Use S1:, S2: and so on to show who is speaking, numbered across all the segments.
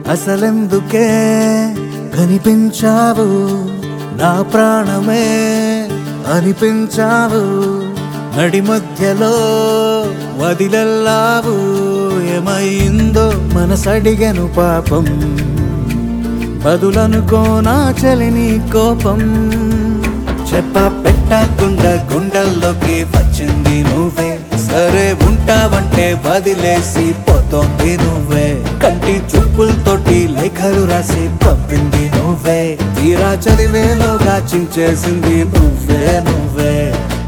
S1: అసలెందుకే కనిపించావు నా ప్రాణమే అనిపించావు నడి మధ్యలో వదిలెల్లావు ఏమైందో మనసడిగను పాపం బదులనుకో నా చలిని కోపం చెప్ప పెట్టకుండా గుండెల్లోకి వచ్చింది నువ్వే సరే ఉంటావంటే వదిలేసి పోతోంది నువ్వే కంటి చూపులతోటి లేఖలు రాసి పంపింది నువ్వే తీరా చదివేలోగా చించేసింది నువ్వే నువ్వే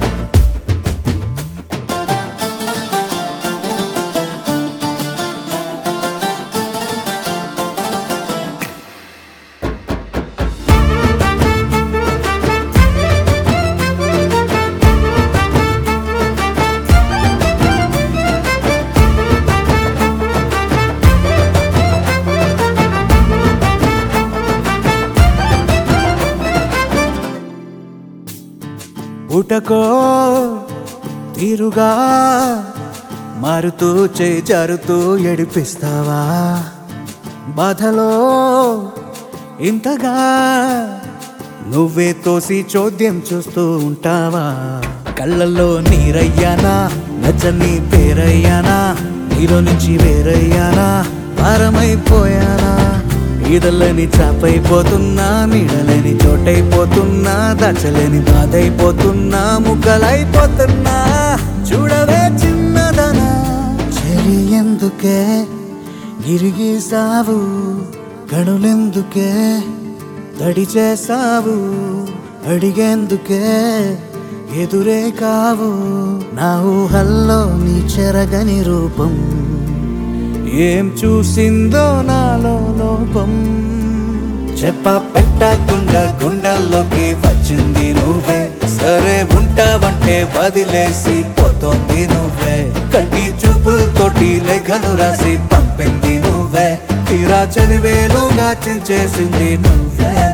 S1: పుటకో తీరుగా మారుతూ చేయి జారుతూ ఎడిపిస్తావా బాధలో ఇంతగా నువ్వే తోసి చోద్యం చూస్తూ ఉంటావా కళ్ళల్లో నీరయ్యానా నచ్చని పేరయ్యానా నీలో నుంచి వేరయ్యానా భారమైపోయానా ఈదలని చాపైపోతున్నా నీడలేని చోటైపోతున్నా దాచలేని బాధైపోతున్నా ముక్కలైపోతున్నా చూడవే చిన్నదనా చెరి ఎందుకే గిరిగీసావు కణులెందుకే తడి చేసావు అడిగేందుకే ఎదురే కావు నా ఊహల్లో నీ చెరగని రూపం ఏం చూసిందో నాలో లోపం చెప్ప పెట్టకుండా గుండెల్లోకి వచ్చింది నువ్వే సరే ఉంటావంటే వదిలేసి పోతోంది నువ్వే కంటి చూపులతోటి లేఖలు రాసి పంపింది నువ్వే తీరా చదివేలుగా చించేసింది నువ్వే